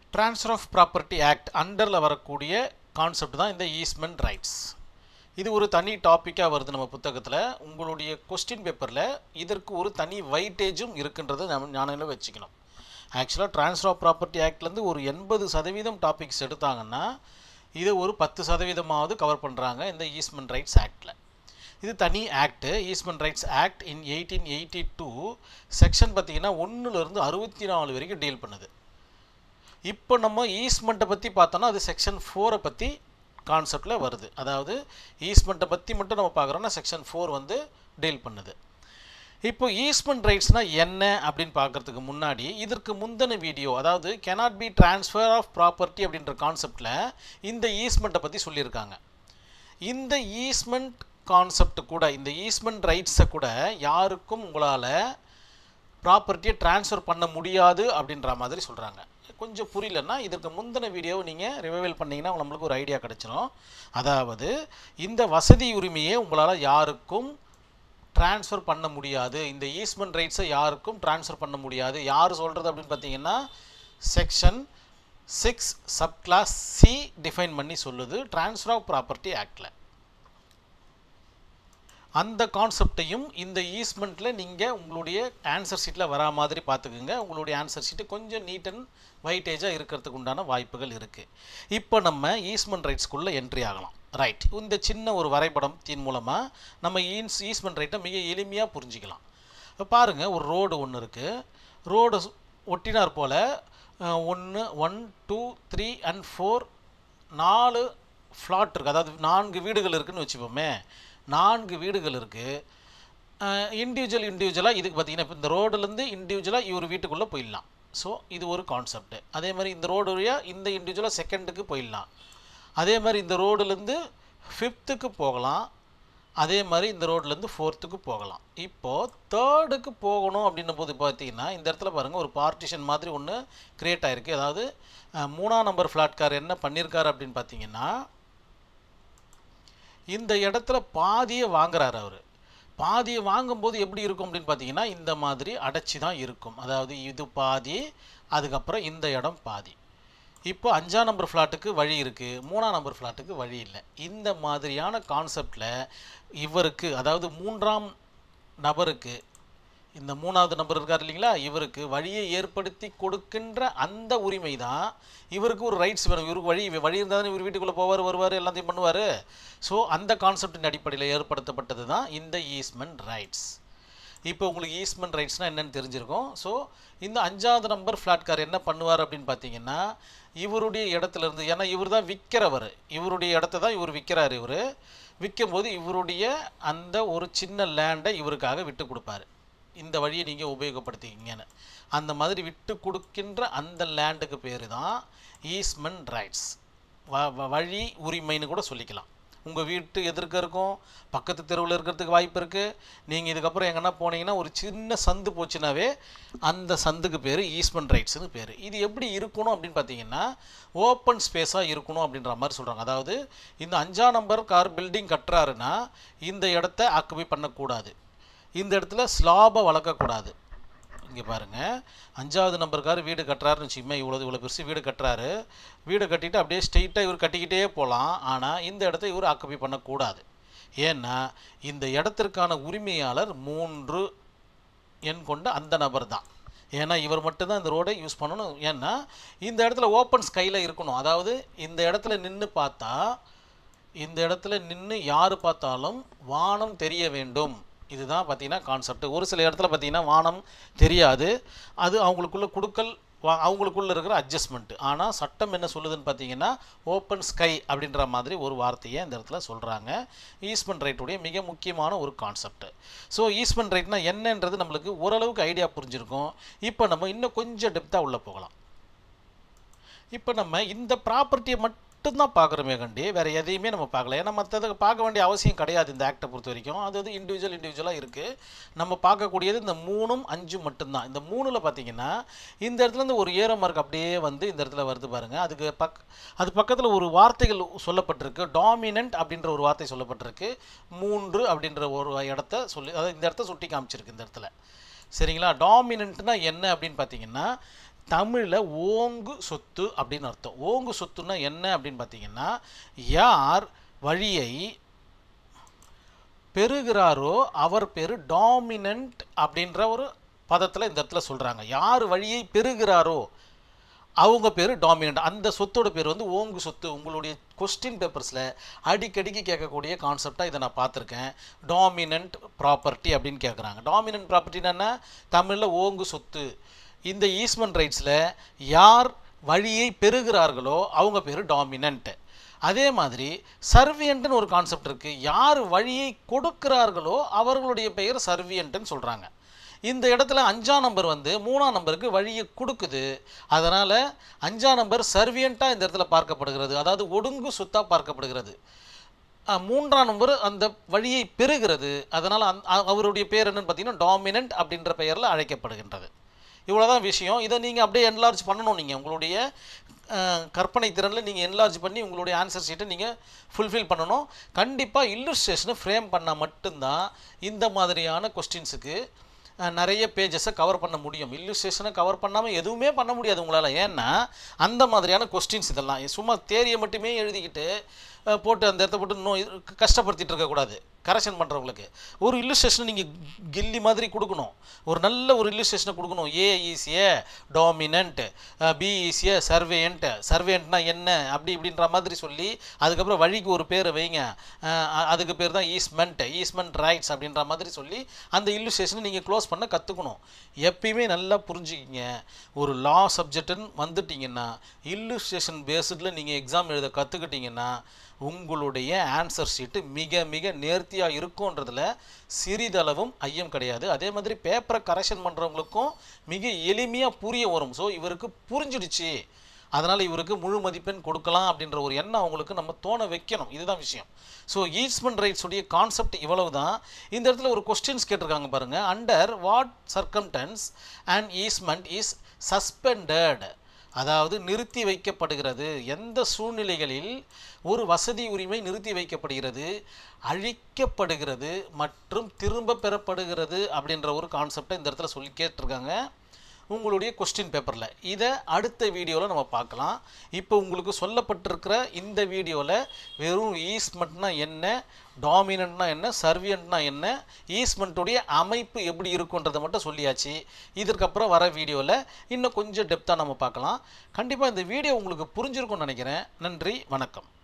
transfer of property act அண்டரில் வரக்கூடிய concept தான் இந்த ஈஸ்மெண்ட் ரைட்ஸ் இது ஒரு தனி டாப்பிக்காக வருது நம்ம புத்தகத்தில் உங்களுடைய கொஸ்டின் பேப்பரில் இதற்கு ஒரு தனி வைட்டேஜும் இருக்குன்றதை நம்ம ஞானத்தில் வச்சுக்கணும் ஆக்சுவலாக ட்ரான்ஸ்ஃபர் ஆஃப் ப்ராப்பர்ட்டி ஆக்ட்லேருந்து ஒரு எண்பது சதவீதம் டாபிக்ஸ் எடுத்தாங்கன்னா இதை ஒரு பத்து சதவீதமாவது கவர் பண்ணுறாங்க இந்த ஈஸ்மெண்ட் ரைட்ஸ் ஆக்டில் இது தனி act easement rights act in eighteen eighty two section பார்த்தீங்கன்னா ஒன்றுலேருந்து அறுபத்தி நாலு வரைக்கும் டீல் பண்ணுது இப்போ நம்ம ஈஸ்மெண்ட்டை பற்றி பார்த்தோன்னா அது செக்ஷன் ஃபோரை பற்றி கான்செப்டில் வருது அதாவது ஈஸ்மெண்ட்டை பற்றி மட்டும் நம்ம பார்க்குறோன்னா செக்ஷன் ஃபோர் வந்து டீல் பண்ணுது இப்போ ஈஸ்மெண்ட் ரைட்ஸ்னால் என்ன அப்படின்னு பார்க்குறதுக்கு முன்னாடி இதற்கு முந்தின வீடியோ அதாவது cannot B transfer of property அப்படின்ற கான்செப்டில் இந்த ஈஸ்மெண்ட்டை பற்றி சொல்லியிருக்காங்க இந்த ஈஸ்மெண்ட் கான்செப்ட் கூட இந்த ஈஸ்மெண்ட் ரைட்ஸை கூட யாருக்கும் உங்களால் ப்ராப்பர்ட்டியை ட்ரான்ஸ்ஃபர் பண்ண முடியாது அப்படின்ற மாதிரி சொல்கிறாங்க கொஞ்சம் புரியலன்னா இதற்கு முந்தின வீடியோவை நீங்கள் ரிவைவல் பண்ணிங்கன்னா நம்மளுக்கு ஒரு ஐடியா கிடச்சிரும் அதாவது இந்த வசதி உரிமையை உங்களால் யாருக்கும் ட்ரான்ஸ்ஃபர் பண்ண முடியாது இந்த ஈஸ்மெண்ட் ரைட்ஸை யாருக்கும் ட்ரான்ஸ்ஃபர் பண்ண முடியாது யார் சொல்கிறது அப்படின்னு பார்த்தீங்கன்னா section six sub clause C define பண்ணி சொல்லுது ட்ரான்ஸ்ஃபர் ஆஃப் ப்ராப்பர்ட்டி ஆக்டில் அந்த கான்செப்டையும் இந்த ஈஸ்மெண்ட்டில் நீங்கள் உங்களுடைய ஆன்சர் ஷீட்டில் வரா மாதிரி பார்த்துக்குங்க உங்களுடைய ஆன்சர் ஷீட்டு கொஞ்சம் நீட் அண்ட் வைட்டேஜாக இருக்கிறதுக்கு உண்டான வாய்ப்புகள் இருக்குது இப்போ நம்ம ஈஸ்மெண்ட் ரைட்ஸ்குள்ளே என்ட்ரி ஆகலாம் ரைட் இந்த சின்ன ஒரு வரைபடத்தின் மூலமாக நம்ம ஈன்ஸ் ஈஸ்மெண்ட் ரைட்டை மிக எளிமையாக புரிஞ்சிக்கலாம் இப்போ பாருங்கள் ஒரு ரோடு ஒன்று இருக்குது ரோடு ஒட்டினார் போல் ஒன்று one two three and four நாலு ஃப்ளாட் இருக்குது அதாவது நான்கு வீடுகள் இருக்குதுன்னு வச்சுப்போமே நான்கு வீடுகள் இருக்குது இண்டிவிஜுவல் இண்டிவிஜுவலாக இதுக்கு பார்த்தீங்கன்னா இப்போ இந்த ரோடுலேருந்து இண்டிவிஜுவலாக இவர் வீட்டுக்குள்ளே போயிடலாம் ஸோ இது ஒரு கான்செப்ட் அதே மாதிரி இந்த ரோடு வழியாக இந்த இண்டிவிஜுவலாக செகண்டுக்கு போயிடலாம் அதே மாதிரி இந்த ரோடுலேருந்து ஃபிஃப்த்துக்கு போகலாம் அதே மாதிரி இந்த ரோட்லேருந்து ஃபோர்த்துக்கு போகலாம் இப்போது தேர்டுக்கு போகணும் அப்படின்னும் போது பார்த்தீங்கன்னா இந்த இடத்துல பாருங்கள் ஒரு பார்ட்டிஷன் மாதிரி ஒன்று க்ரியேட் ஆகிருக்கு அதாவது அஹ், மூணாம் நம்பர் ஃப்ளாட்கார் என்ன பண்ணியிருக்காரு அப்படின்னு பார்த்தீங்கன்னா இந்த இடத்துல பாதியை வாங்குறாரு அவர் பாதியை வாங்கும்போது எப்படி இருக்கும் அப்படின்னு பார்த்தீங்கன்னா இந்த மாதிரி அடைச்சி தான் இருக்கும் அதாவது இது பாதி அதுக்கப்புறம் இந்த இடம் பாதி இப்போ அஞ்சாம் நம்பர் ஃப்ளாட்டுக்கு வழி இருக்குது மூணாம் நம்பர் ஃப்ளாட்டுக்கு வழி இல்லை இந்த மாதிரியான கான்செப்டில் இவருக்கு அதாவது மூன்றாம் நபருக்கு இந்த மூணாவது நபர் இருக்கார் இல்லைங்களா இவருக்கு வழியை ஏற்படுத்தி கொடுக்கின்ற அந்த உரிமை தான் இவருக்கு ஒரு ரைட்ஸ் வேணும் இவருக்கு வழி வழி இருந்தால் தான் இவர் வீட்டுக்குள்ளே போவார் வருவார் எல்லாத்தையும் பண்ணுவார் ஸோ அந்த கான்செப்டின் அடிப்படையில் ஏற்படுத்தப்பட்டது தான் இந்த ஈஸ்மெண்ட் ரைட்ஸ் இப்போ உங்களுக்கு ஈஸ்மெண்ட் ரைட்ஸ்னால் என்னன்னு தெரிஞ்சிருக்கும் ஸோ இந்த அஞ்சாவது நம்பர் ஃப்ளாட்கார் என்ன பண்ணுவார் அப்படின்னு பார்த்தீங்கன்னா இவருடைய இடத்துல இருந்து ஏன்னா இவர் தான் விற்கிறவர் இவருடைய இடத்த தான் இவர் விற்கிறார் இவர் விற்கும்போது இவருடைய அந்த ஒரு சின்ன லேண்டை இவருக்காக விட்டு கொடுப்பாரு இந்த வழியை நீங்கள் உபயோகப்படுத்திக்கிங்கன்னு அந்த மாதிரி விட்டு கொடுக்கின்ற அந்த லேண்டுக்கு பேர் தான் ஈஸ்மெண்ட் ரைட்ஸ் வ வ- வழி உரிமைன்னு கூட சொல்லிக்கலாம் உங்கள் வீட்டு எதிர்க்க இருக்கும் பக்கத்து தெருவில் இருக்கிறதுக்கு வாய்ப்பு இருக்குது நீங்கள் இதுக்கப்புறம் எங்கன்னா போனீங்கன்னா ஒரு சின்ன சந்து போச்சுனாவே அந்த சந்துக்கு பேர் ஈஸ்மெண்ட் ரைட்ஸ்னு பேர் இது எப்படி இருக்கணும் அப்படின்னு பார்த்தீங்கன்னா ஓப்பன் ஸ்பேஸாக இருக்கணும் அப்படின்ற மாதிரி சொல்கிறாங்க அதாவது இந்த அஞ்சாம் நம்பர் கார் பில்டிங் கட்டுறாருன்னா இந்த இடத்த ஆக்குபை பண்ணக்கூடாது இந்த இடத்துல ஸ்லாபை வளர்க்கக்கூடாது இங்கே பாருங்கள் அஞ்சாவது நம்பருக்கார் வீடு கட்டுறாருன்னு வச்சுக்கோமே இவ்வளோ இவ்வளோ பெருசு வீடு கட்டுறாரு வீடு கட்டிட்டு அப்படியே ஸ்ட்ரெயிட்டாக இவர் கட்டிக்கிட்டே போகலாம் ஆனால் இந்த இடத்த இவர் ஆக்குபை பண்ணக்கூடாது ஏன்னா இந்த இடத்திற்கான உரிமையாளர் மூன்று எண் கொண்ட அந்த நபர் தான் ஏன்னா இவர் மட்டும்தான் இந்த ரோடை யூஸ் பண்ணணும் ஏன்னா இந்த இடத்துல ஓப்பன் ஸ்கையில் இருக்கணும் அதாவது இந்த இடத்துல நின்று பார்த்தா இந்த இடத்துல நின்று யார் பார்த்தாலும் வானம் தெரிய வேண்டும் இதுதான் பார்த்தீங்கன்னா கான்செப்ட் ஒரு சில இடத்துல பார்த்தீங்கன்னா வானம் தெரியாது அது அவங்களுக்குள்ள கொடுக்கல் வா- அவங்களுக்குள்ள இருக்கிற அட்ஜஸ்ட்மெண்ட் ஆனால் சட்டம் என்ன சொல்லுதுன்னு பார்த்தீங்கன்னா ஓப்பன் ஸ்கை அப்படின்ற மாதிரி ஒரு வார்த்தையை இந்த இடத்துல சொல்கிறாங்க ஈஸ்மெண்ட் ரைட்டுடைய மிக முக்கியமான ஒரு கான்செப்ட் ஸோ ஈஸ்மெண்ட் ரைட்னா என்னன்றது நம்மளுக்கு ஓரளவுக்கு ஐடியா புரிஞ்சிருக்கும் இப்போ நம்ம இன்னும் கொஞ்சம் டெப்த்தாக உள்ளே போகலாம் இப்போ நம்ம இந்த ப்ராப்பர்ட்டியை மட்டும்தான் பார்க்குறோமே கண்டி வேறு எதையுமே நம்ம பார்க்கல ஏன்னா மற்றதுக்கு பார்க்க வேண்டிய அவசியம் கிடையாது இந்த ஆக்டை பொறுத்த வரைக்கும் அது அது இண்டிவிஜுவல் இண்டிவிஜுவலாக இருக்குது நம்ம பார்க்கக்கூடியது இந்த மூணும் அஞ்சும் மட்டும்தான் இந்த மூணில் பார்த்தீங்கன்னா இந்த இடத்துல இருந்து ஒரு ஏரோ மார்க் அப்படியே வந்து இந்த இடத்துல வருது பாருங்கள் அதுக்கு பக் அது பக்கத்தில் ஒரு வார்த்தைகள் சொல்லப்பட்டிருக்கு டாமினன்ட் அப்படின்ற ஒரு வார்த்தை சொல்லப்பட்டிருக்கு மூன்று அப்படின்ற ஒரு இடத்த சொல்லி அதாவது இந்த இடத்த சுட்டி காமிச்சிருக்கு இந்த இடத்துல சரிங்களா டாமினன்ட்னா என்ன அப்படின்னு பார்த்தீங்கன்னா தமிழில் ஓங்கு சொத்து அப்படின்னு அர்த்தம் ஓங்கு சொத்துன்னா என்ன அப்படின்னு பார்த்தீங்கன்னா யார் வழியை பெறுகிறாரோ அவர் பேர் டாமினன்ட் அப்படின்ற ஒரு பதத்தில் இந்த இடத்துல சொல்கிறாங்க யார் வழியை பெறுகிறாரோ அவங்க பேர் டாமினன்ட் அந்த சொத்தோட பேர் வந்து ஓங்கு சொத்து உங்களுடைய கொஸ்டின் பேப்பர்ஸில் அடிக்கடிக்கு கேட்கக்கூடிய கான்செப்டாக இதை நான் பார்த்துருக்கேன் டாமினன்ட் ப்ராப்பர்ட்டி அப்படின்னு கேட்குறாங்க டாமினன்ட் ப்ராப்பர்ட்டின்னா என்ன தமிழில் ஓங்கு சொத்து இந்த ஈஸ்மெண்ட் ரைட்ஸில் யார் வழியை பெறுகிறார்களோ அவங்க பேர் டாமினன்ட் அதே மாதிரி சர்வியன்ட்னு ஒரு கான்செப்ட் இருக்குது யார் வழியை கொடுக்கிறார்களோ அவர்களுடைய பெயர் சர்வியன்ட்னு சொல்கிறாங்க இந்த இடத்துல அஞ்சாம் நம்பர் வந்து மூணாம் நம்பருக்கு வழியை கொடுக்குது அதனால் அஞ்சாம் நம்பர் சர்வியண்ட்டாக இந்த இடத்துல பார்க்கப்படுகிறது அதாவது ஒடுங்கு சொத்தாக பார்க்கப்படுகிறது அஹ், மூன்றாம் நம்பர் அந்த வழியை பெறுகிறது அதனால் அந் அ- அவருடைய பேர் என்னன்னு பார்த்தீங்கன்னா டாமினன்ட் அப்படின்ற பெயரில் அழைக்கப்படுகின்றது இவ்வளோதான் விஷயம் இதை நீங்கள் அப்படியே என்லார்ஜ் பண்ணணும் நீங்கள் உங்களுடைய அஹ், கற்பனை திறனில் நீங்கள் என்லார்ஜ் பண்ணி உங்களுடைய ஆன்சர் ஷீட்டை நீங்கள் ஃபுல்ஃபில் பண்ணணும் கண்டிப்பாக இல்லுஸ்ட்ரேஷனை ஃப்ரேம் பண்ணால் மட்டும்தான் இந்த மாதிரியான கொஸ்டின்ஸுக்கு நிறைய பேஜஸை கவர் பண்ண முடியும் இல்லுஸ்ட்ரேஷனை கவர் பண்ணாமல் எதுவுமே பண்ண முடியாது உங்களால் ஏன்னா அந்த மாதிரியான கொஸ்டின்ஸ் இதெல்லாம் சும்மா தேரியை மட்டுமே எழுதிக்கிட்டு அஹ், போட்டு அந்த இடத்த போட்டு நோ கஷ்டப்படுத்திட்டு இருக்கக்கூடாது கரெக்ஷன் பண்ணுறவங்களுக்கு ஒரு இல்லுஸ்ட்ரேஷனை நீங்கள் கில்லி மாதிரி கொடுக்கணும் ஒரு நல்ல ஒரு இல்லுஸ்ட்ரேஷனை கொடுக்கணும் ஏ ஈஸிய டாமினன்ட் பி ஈஸிய சர்வேயன்ட் சர்வேயன்ட்னா என்ன அப்படி இப்படின்ற மாதிரி சொல்லி அதுக்கப்புறம் வழிக்கு ஒரு பேரை வைங்க அஹ், அ- அதுக்கு பேர் தான் ஈஸ்மெண்ட் ஈஸ்மெண்ட் ரைட்ஸ் அப்படின்ற மாதிரி சொல்லி அந்த இல்லுஸ்ட்ரேஷனை நீங்கள் க்ளோஸ் பண்ண கற்றுக்கணும் எப்பயுமே நல்லா புரிஞ்சுக்கிங்க ஒரு லா சப்ஜெக்ட்டுன்னு வந்துட்டீங்கன்னா இல்லுஸ்ட்ரேஷன் பேஸ்டில் நீங்கள் எக்ஸாம் எழுத கற்றுக்கிட்டீங்கன்னா உங்களுடைய ஆன்சர் ஷீட்டு மிக மிக நேர்த்தியாக இருக்குன்றதுல சிறிதளவும் ஐயம் கிடையாது அதே மாதிரி பேப்பரை கரெக்ஷன் பண்ணுறவங்களுக்கும் மிக எளிமையாக புரிய வரும் ஸோ இவருக்கு புரிஞ்சிடுச்சு அதனால் இவருக்கு முழு மதிப்பெண் கொடுக்கலாம் அப்படின்ற ஒரு எண்ணம் அவங்களுக்கு நம்ம தோண வைக்கணும் இதுதான் விஷயம் ஸோ ஈஸ்மெண்ட் ரைட்ஸ் உடைய கான்செப்ட் இவ்வளவு தான் இந்த இடத்துல ஒரு கொஸ்டின்ஸ் கேட்டிருக்காங்க பாருங்கள் under what circumstance and easement is suspended அதாவது நிறுத்தி வைக்கப்படுகிறது எந்த சூழ்நிலைகளில் ஒரு வசதி உரிமை நிறுத்தி வைக்கப்படுகிறது அழிக்கப்படுகிறது மற்றும் திரும்ப பெறப்படுகிறது அப்படின்ற ஒரு கான்செப்டை இந்த இடத்துல சொல்லி கேட்டிருக்காங்க உங்களுடைய கொஸ்டின் பேப்பரில் இதை அடுத்த வீடியோவில் நம்ம பார்க்கலாம் இப்போ உங்களுக்கு சொல்லப்பட்டிருக்கிற இந்த வீடியோவில் வெறும் ஈஸ்மெண்ட்னா என்ன டாமினன்ட்னா என்ன சர்வியன்ட்னா என்ன ஈஸ்மெண்ட்டுடைய அமைப்பு எப்படி இருக்குன்றதை மட்டும் சொல்லியாச்சு இதற்கப்புறம் வர வீடியோவில் இன்னும் கொஞ்சம் டெப்த்தாக நம்ம பார்க்கலாம் கண்டிப்பாக இந்த வீடியோ உங்களுக்கு புரிஞ்சிருக்கும்னு நினைக்கிறேன் நன்றி வணக்கம்